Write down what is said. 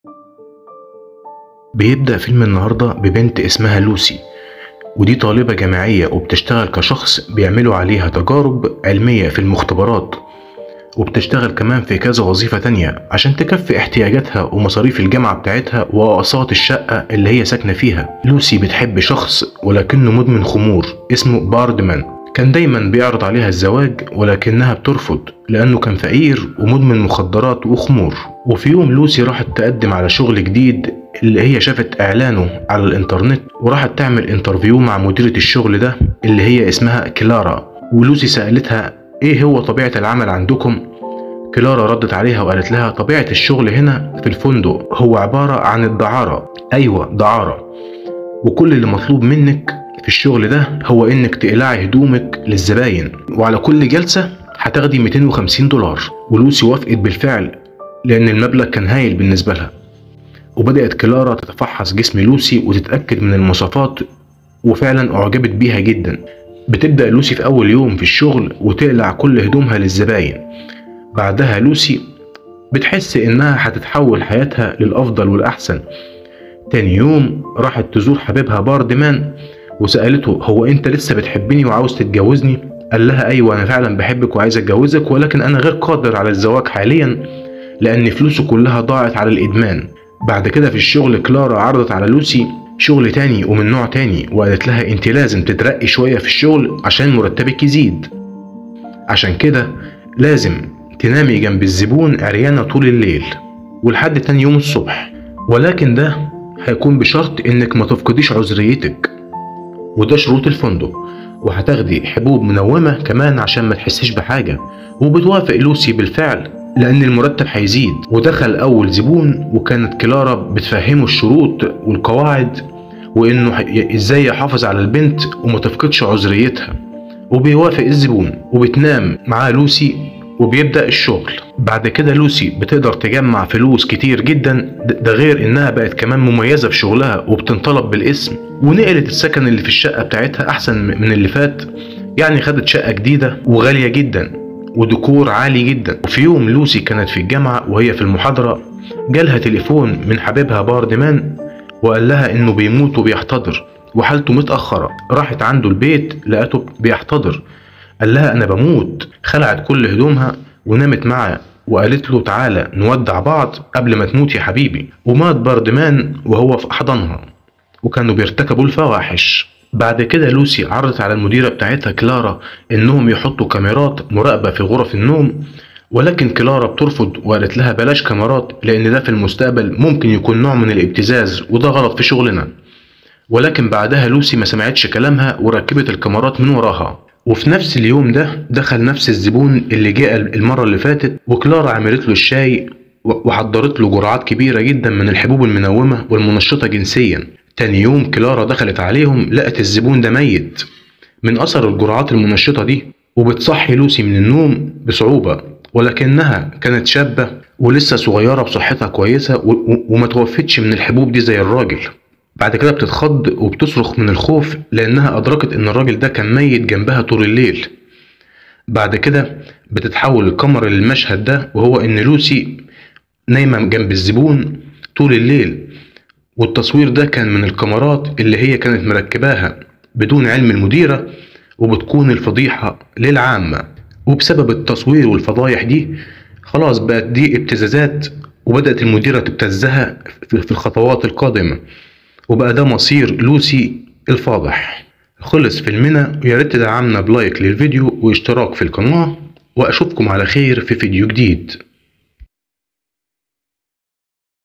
بيبدأ فيلم النهاردة ببنت اسمها لوسي ودي طالبة جامعية وبتشتغل كشخص بيعملوا عليها تجارب علمية في المختبرات وبتشتغل كمان في كذا وظيفة تانية عشان تكفي احتياجاتها ومصاريف الجامعة بتاعتها وأقساط الشقة اللي هي ساكنة فيها لوسي بتحب شخص ولكنه مدمن خمور اسمه باردمان كان دايما بيعرض عليها الزواج ولكنها بترفض لأنه كان فقير ومدمن مخدرات وخمور وفي يوم لوسي راحت تقدم على شغل جديد اللي هي شافت إعلانه على الإنترنت وراحت تعمل انترفيو مع مديرة الشغل ده اللي هي اسمها كلارا ولوسي سألتها إيه هو طبيعة العمل عندكم كلارا ردت عليها وقالت لها طبيعة الشغل هنا في الفندق هو عبارة عن الدعارة أيوة دعارة وكل اللي مطلوب منك في الشغل ده هو انك تقلعي هدومك للزباين وعلى كل جلسة هتاخدي 250 دولار ولوسي وافقت بالفعل لان المبلغ كان هايل بالنسبة لها وبدأت كلارا تتفحص جسم لوسي وتتأكد من المواصفات وفعلا أعجبت بيها جدا بتبدأ لوسي في أول يوم في الشغل وتقلع كل هدومها للزباين بعدها لوسي بتحس إنها هتتحول حياتها للأفضل والأحسن تاني يوم راحت تزور حبيبها باردمان وسألته هو أنت لسه بتحبني وعاوز تتجوزني؟ قال لها أيوة أنا فعلا بحبك وعايز أتجوزك ولكن أنا غير قادر على الزواج حاليا لأن فلوسه كلها ضاعت على الإدمان بعد كده في الشغل كلارا عرضت على لوسي شغل تاني ومن نوع تاني وقالت لها انت لازم تترقي شوية في الشغل عشان مرتبك يزيد عشان كده لازم تنامي جنب الزبون عريانة طول الليل ولحد تاني يوم الصبح ولكن ده هيكون بشرط انك ما تفقديش عذريتك وده شروط الفندق وهتاخدي حبوب منومة كمان عشان ما تحسيش بحاجة وبتوافق لوسي بالفعل لأن المرتب هيزيد ودخل أول زبون وكانت كلارا بتفهمه الشروط والقواعد وإنه إزاي يحافظ على البنت وما تفقدش عذريتها وبيوافق الزبون وبتنام معاه لوسي وبيبدأ الشغل بعد كده لوسي بتقدر تجمع فلوس كتير جدا ده غير انها بقت كمان مميزة في شغلها وبتنطلب بالاسم ونقلت السكن اللي في الشقة بتاعتها احسن من اللي فات يعني خدت شقة جديدة وغالية جدا وديكور عالي جدا وفي يوم لوسي كانت في الجامعة وهي في المحاضرة جالها تليفون من حبيبها باردمان وقال لها انه بيموت وبيحتضر وحالته متأخرة راحت عنده البيت لقته بيحتضر قال لها انا بموت خلعت كل هدومها ونامت معاه وقالت له تعالى نودع بعض قبل ما تموت يا حبيبي ومات باردمان وهو في احضانها وكانوا بيرتكبوا الفواحش بعد كده لوسي عرضت على المديرة بتاعتها كلارا انهم يحطوا كاميرات مراقبة في غرف النوم ولكن كلارا بترفض وقالت لها بلاش كاميرات لان ده في المستقبل ممكن يكون نوع من الابتزاز وده غلط في شغلنا ولكن بعدها لوسي ما سمعتش كلامها وركبت الكاميرات من وراها وفي نفس اليوم ده دخل نفس الزبون اللي جاء المرة اللي فاتت وكلارا عملت له الشاي وحضرت له جرعات كبيرة جدا من الحبوب المنومة والمنشطة جنسيا تاني يوم كلارا دخلت عليهم لقت الزبون ده ميت من أثر الجرعات المنشطة دي وبتصحي لوسي من النوم بصعوبة ولكنها كانت شابة ولسه صغيرة بصحتها كويسة وما توفتش من الحبوب دي زي الراجل بعد كده بتتخض وبتصرخ من الخوف لأنها أدركت إن الراجل ده كان ميت جنبها طول الليل بعد كده بتتحول الكاميرا للمشهد ده وهو إن لوسي نايمة جنب الزبون طول الليل والتصوير ده كان من الكاميرات اللي هي كانت مركباها بدون علم المديرة وبتكون الفضيحة للعامة وبسبب التصوير والفضايح دي خلاص بقت دي ابتزازات وبدأت المديرة تبتزها في الخطوات القادمة وبقى ده مصير لوسي الفاضح خلص فيلمنا ويا ريت تدعمنا بلايك للفيديو واشتراك في القناة واشوفكم على خير في فيديو جديد